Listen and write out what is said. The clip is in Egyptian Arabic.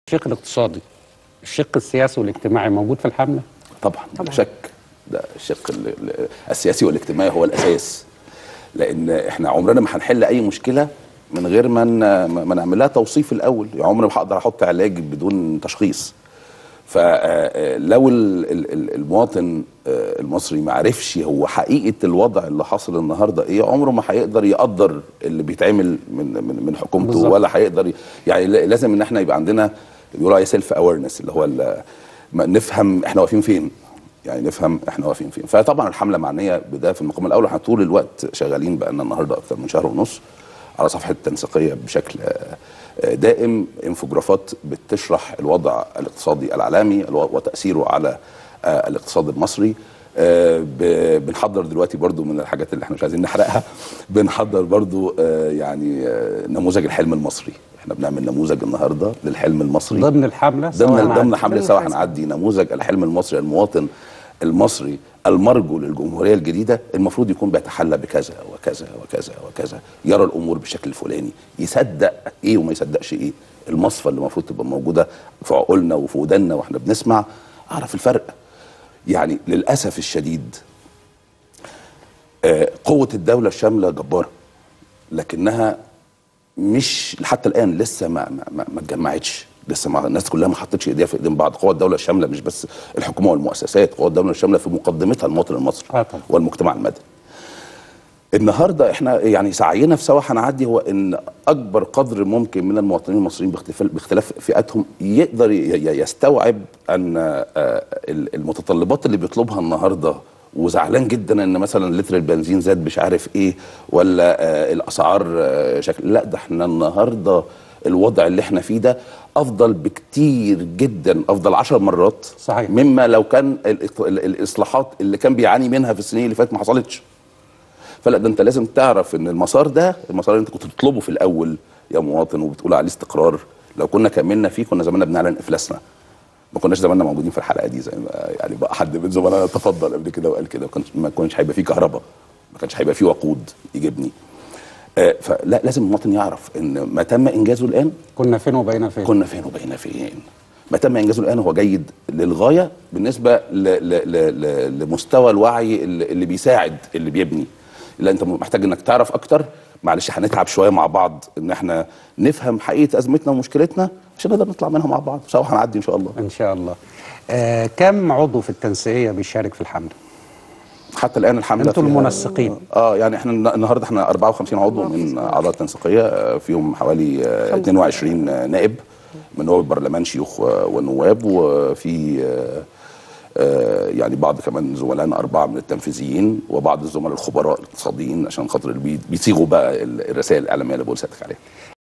الشق الاقتصادي الشق السياسي والاجتماعي موجود في الحمله طبعا بلا شك ده الشق ال- ال- السياسي والاجتماعي هو الاساس لان احنا عمرنا ما هنحل اي مشكله من غير ما ن- ما نعمل لها توصيف الاول يعني عمري ما هقدر احط علاج بدون تشخيص فلو المواطن آه، المصري ما عرفش هو حقيقه الوضع اللي حاصل النهارده ايه عمره ما هيقدر يقدر اللي بيتعمل من من من حكومته بالظبط. ولا هيقدر ي- يعني ل- لازم ان احنا يبقى عندنا بيقولوا عليه سيلف اويرنس اللي هو ال- ما نفهم احنا واقفين فين يعني نفهم احنا واقفين فين فطبعا الحمله معنيه بده في المقام الاول احنا طول الوقت شغالين بقالنا النهارده اكتر من شهر ونص على صفحه التنسيقيه بشكل آه، آه، دائم انفوجرافات بتشرح الوضع الاقتصادي العالمي الو- وتاثيره على آه، الاقتصاد المصري آه، ب- بنحضر دلوقتي برضو من الحاجات اللي احنا مش عايزين نحرقها بنحضر برضو آه، يعني آه، نموذج الحلم المصري احنا بنعمل نموذج النهارده للحلم المصري ضمن الحمله سواء ضمن ضمن عن- حمله سوا هنعدي نموذج الحلم المصري المواطن المصري المرجو للجمهوريه الجديده المفروض يكون بيتحلى بكذا وكذا وكذا وكذا يرى الامور بالشكل الفلاني يصدق ايه وما يصدقش ايه المصفى اللي المفروض تبقى موجوده في عقولنا وفي ودنا واحنا بنسمع اعرف الفرق يعني للاسف الشديد آه، قوه الدوله الشامله جباره لكنها مش حتى الان لسه ما ما, ما, ما اتجمعتش لسه ما الناس كلها ما حطتش ايديها في ايدين بعض قوى الدوله الشامله مش بس الحكومه والمؤسسات قوى الدوله الشامله في مقدمتها المواطن المصري آه طبعا. والمجتمع المدني النهارده احنا يعني سعينا في سوا هنعدي هو ان اكبر قدر ممكن من المواطنين المصريين باختلاف باختلاف فئاتهم يقدر ي- ي- يستوعب ان آه، ال- المتطلبات اللي بيطلبها النهارده وزعلان جدا ان مثلا لتر البنزين زاد مش عارف ايه ولا آه، الاسعار آه، شكل لا ده احنا النهارده الوضع اللي احنا فيه ده افضل بكتير جدا افضل عشر مرات صحيح. مما لو كان ال- ال- الاصلاحات اللي كان بيعاني منها في السنين اللي فاتت ما حصلتش فلا ده انت لازم تعرف ان المسار ده المسار اللي انت كنت بتطلبه في الاول يا مواطن وبتقول عليه استقرار لو كنا كملنا فيه كنا زماننا بنعلن افلاسنا ما كناش زماننا موجودين في الحلقه دي زي ما يعني بقى حد من زملائنا تفضل قبل كده وقال كده ما كانش ما كانش هيبقى فيه كهرباء ما كانش هيبقى فيه وقود يجيبني آه فلا لازم المواطن يعرف ان ما تم انجازه الان كنا فين وبقينا فين كنا فين وبقينا فين ما تم انجازه الان هو جيد للغايه بالنسبه ل ل ل ل لمستوى الوعي اللي اللي بيساعد اللي بيبني لا انت محتاج انك تعرف اكتر معلش هنتعب شويه مع بعض ان احنا نفهم حقيقه ازمتنا ومشكلتنا عشان نقدر نطلع منها مع بعض سوا هنعدي ان شاء الله ان شاء الله آه كم عضو في التنسيقيه بيشارك في الحمله حتى الان الحمله انتوا فيها- المنسقين. اه يعني احنا الن- النهارده احنا 54 عضو من اعضاء التنسيقيه آه، فيهم حوالي آه، 22 نائب من نواب البرلمان شيوخ و- ونواب وفي آه، آه، يعني بعض كمان زملائنا اربعه من التنفيذيين وبعض الزملاء الخبراء الاقتصاديين عشان خاطر اللي بي- بيصيغوا بقى ال- الرسائل الاعلاميه اللي بقول سيادتك عليها